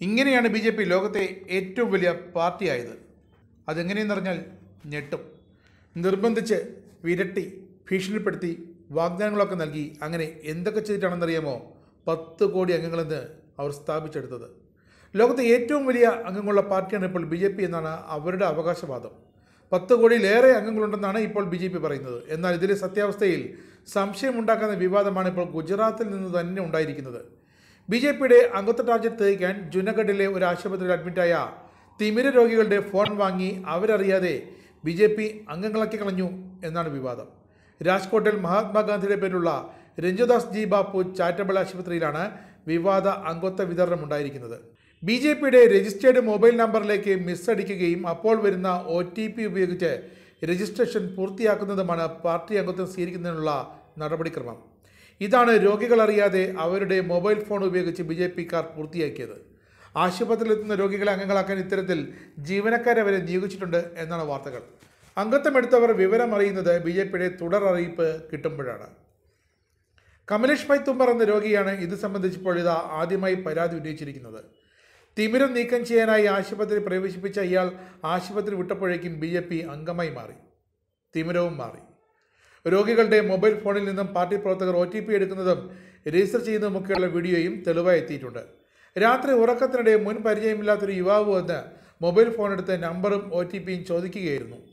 ഇങ്ങനെയാണ് B J P ലോകത്തെ ഏറ്റവും വലിയ പാർട്ടിയായത് അതെങ്ങനെയെന്ന് പറഞ്ഞാൽ ഞെട്ടും നിർബന്ധിച്ച് വിരട്ടി ഭീഷണിപ്പെടുത്തി വാഗ്ദാനങ്ങളൊക്കെ നൽകി അങ്ങനെ എന്തൊക്കെ ചെയ്തിട്ടാണെന്നറിയാമോ പത്ത് കോടി അംഗങ്ങളെന്ന് അവർ സ്ഥാപിച്ചെടുത്തത് ലോകത്തെ ഏറ്റവും വലിയ അംഗങ്ങളുള്ള പാർട്ടിയാണ് ഇപ്പോൾ ബി ജെ പി എന്നാണ് അവരുടെ അവകാശവാദം പത്ത് കോടിയിലേറെ അംഗങ്ങളുണ്ടെന്നാണ് ഇപ്പോൾ ബി ജെ പി പറയുന്നത് എന്നാൽ ഇതിലെ സത്യാവസ്ഥയിൽ സംശയമുണ്ടാക്കുന്ന വിവാദമാണ് ഇപ്പോൾ ഗുജറാത്തിൽ നിന്ന് തന്നെ ഉണ്ടായിരിക്കുന്നത് ബി ജെ പിയുടെ അംഗത്വ ടാർജറ്റ് തെളിയിക്കാൻ ജുനഗഡിലെ ഒരു ആശുപത്രിയിൽ അഡ്മിറ്റായ തിമിര രോഗികളുടെ ഫോൺ വാങ്ങി അവരറിയാതെ ബി ജെ പി അംഗങ്ങളാക്കി കളഞ്ഞു എന്നാണ് വിവാദം രാജ്കോട്ടിൽ മഹാത്മാഗാന്ധിയുടെ പേരിലുള്ള രഞ്ജുദാസ് ജി ബാപ്പു ചാരിറ്റബിൾ ആശുപത്രിയിലാണ് വിവാദ അംഗത്വ വിതരണം ഉണ്ടായിരിക്കുന്നത് ബി ജെ പിയുടെ രജിസ്റ്റേർഡ് മൊബൈൽ നമ്പറിലേക്ക് മിസ് അടിക്കുകയും അപ്പോൾ വരുന്ന ഒ ടി പി ഉപയോഗിച്ച് രജിസ്ട്രേഷൻ പൂർത്തിയാക്കുന്നതുമാണ് പാർട്ടി അംഗത്വം സ്വീകരിക്കുന്നതിനുള്ള നടപടിക്രമം ഇതാണ് രോഗികൾ അറിയാതെ അവരുടെ മൊബൈൽ ഫോൺ ഉപയോഗിച്ച് ബി ജെ പിക്കാർ പൂർത്തിയാക്കിയത് ആശുപത്രിയിലെത്തുന്ന രോഗികളെ അംഗങ്ങളാക്കാൻ ഇത്തരത്തിൽ ജീവനക്കാരെ വരെ നിയോഗിച്ചിട്ടുണ്ട് എന്നാണ് വാർത്തകൾ അംഗത്വമെടുത്തവർ വിവരം അറിയുന്നത് ബി ജെ പിയുടെ തുടർ അറിയിപ്പ് കിട്ടുമ്പോഴാണ് കമലേഷ് ഭായ് തുമ്പർ എന്ന രോഗിയാണ് ഇത് സംബന്ധിച്ചപ്പോൾ ഇതാ ആദ്യമായി പരാതി ഉന്നയിച്ചിരിക്കുന്നത് തിമിരം നീക്കം ചെയ്യാനായി ആശുപത്രി പ്രവേശിപ്പിച്ച ഇയാൾ ആശുപത്രി വിട്ടപ്പോഴേക്കും ബി ജെ പി അംഗമായി മാറി തിമിരവും മാറി രോഗികളുടെ മൊബൈൽ ഫോണിൽ നിന്നും പാർട്ടി പ്രവർത്തകർ ഒ ടി പി എടുക്കുന്നതും രജിസ്റ്റർ ചെയ്യുന്നതുമൊക്കെയുള്ള വീഡിയോയും തെളിവായി എത്തിയിട്ടുണ്ട് രാത്രി ഉറക്കത്തിനിടെ മുൻ പരിചയമില്ലാത്തൊരു യുവാവ് വന്ന് മൊബൈൽ ഫോൺ എടുത്ത് നമ്പറും ഒ ടി പിയും ചോദിക്കുകയായിരുന്നു